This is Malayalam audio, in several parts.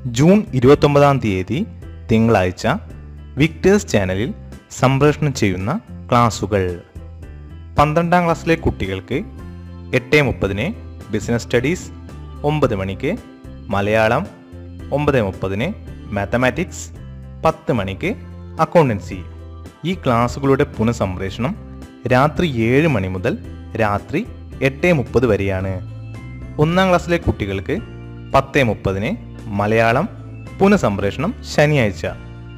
ജൂൺ ഇരുപത്തൊമ്പതാം തീയതി തിങ്കളാഴ്ച വിക്ടേഴ്സ് ചാനലിൽ സംപ്രേഷണം ചെയ്യുന്ന ക്ലാസുകൾ പന്ത്രണ്ടാം ക്ലാസ്സിലെ കുട്ടികൾക്ക് എട്ട് മുപ്പതിന് ബിസിനസ് സ്റ്റഡീസ് ഒമ്പത് മണിക്ക് മലയാളം ഒമ്പത് മുപ്പതിന് മാത്തമാറ്റിക്സ് പത്ത് മണിക്ക് അക്കൗണ്ടൻസി ഈ ക്ലാസ്സുകളുടെ പുനഃസംപ്രേഷണം രാത്രി ഏഴ് മണി മുതൽ രാത്രി എട്ട് മുപ്പത് വരെയാണ് ഒന്നാം ക്ലാസ്സിലെ കുട്ടികൾക്ക് പത്ത് മുപ്പതിന് മലയാളം പുനഃസംപ്രേഷണം ശനിയാഴ്ച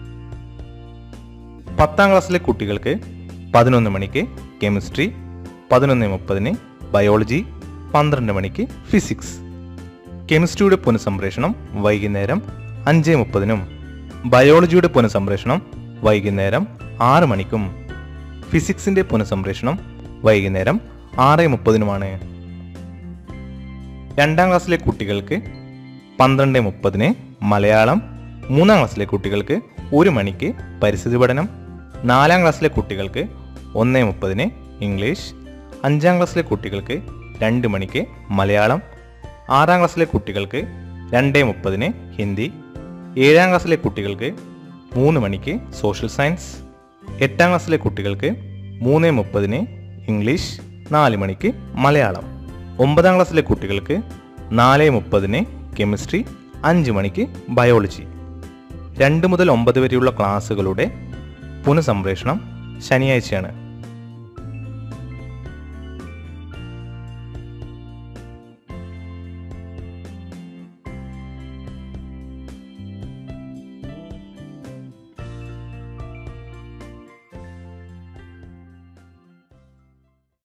പത്താം ക്ലാസ്സിലെ കുട്ടികൾക്ക് പതിനൊന്ന് മണിക്ക് കെമിസ്ട്രി പതിനൊന്ന് മുപ്പതിന് ബയോളജി പന്ത്രണ്ട് മണിക്ക് ഫിസിക്സ് കെമിസ്ട്രിയുടെ പുനഃസംപ്രേഷണം വൈകുന്നേരം അഞ്ച് മുപ്പതിനും ബയോളജിയുടെ പുനഃസംപ്രേഷണം വൈകുന്നേരം ആറ് മണിക്കും ഫിസിക്സിന്റെ പുനഃസംപ്രേഷണം വൈകുന്നേരം ആറ് മുപ്പതിനുമാണ് രണ്ടാം ക്ലാസ്സിലെ കുട്ടികൾക്ക് പന്ത്രണ്ട് മുപ്പതിന് മലയാളം മൂന്നാം ക്ലാസ്സിലെ കുട്ടികൾക്ക് ഒരു മണിക്ക് പരിസ്ഥിതി പഠനം നാലാം ക്ലാസ്സിലെ കുട്ടികൾക്ക് ഒന്ന് മുപ്പതിന് ഇംഗ്ലീഷ് അഞ്ചാം ക്ലാസ്സിലെ കുട്ടികൾക്ക് രണ്ട് മണിക്ക് മലയാളം ആറാം ക്ലാസ്സിലെ കുട്ടികൾക്ക് രണ്ട് മുപ്പതിന് ഹിന്ദി ഏഴാം ക്ലാസ്സിലെ കുട്ടികൾക്ക് മൂന്ന് മണിക്ക് സോഷ്യൽ സയൻസ് എട്ടാം ക്ലാസ്സിലെ കുട്ടികൾക്ക് മൂന്ന് മുപ്പതിന് ഇംഗ്ലീഷ് നാല് മണിക്ക് മലയാളം ഒമ്പതാം ക്ലാസ്സിലെ കുട്ടികൾക്ക് നാല് മുപ്പതിന് കെമിസ്ട്രി അഞ്ച് മണിക്ക് ബയോളജി രണ്ട് മുതൽ ഒമ്പത് വരെയുള്ള ക്ലാസ്സുകളുടെ പുനഃസംപ്രേഷണം ശനിയാഴ്ചയാണ്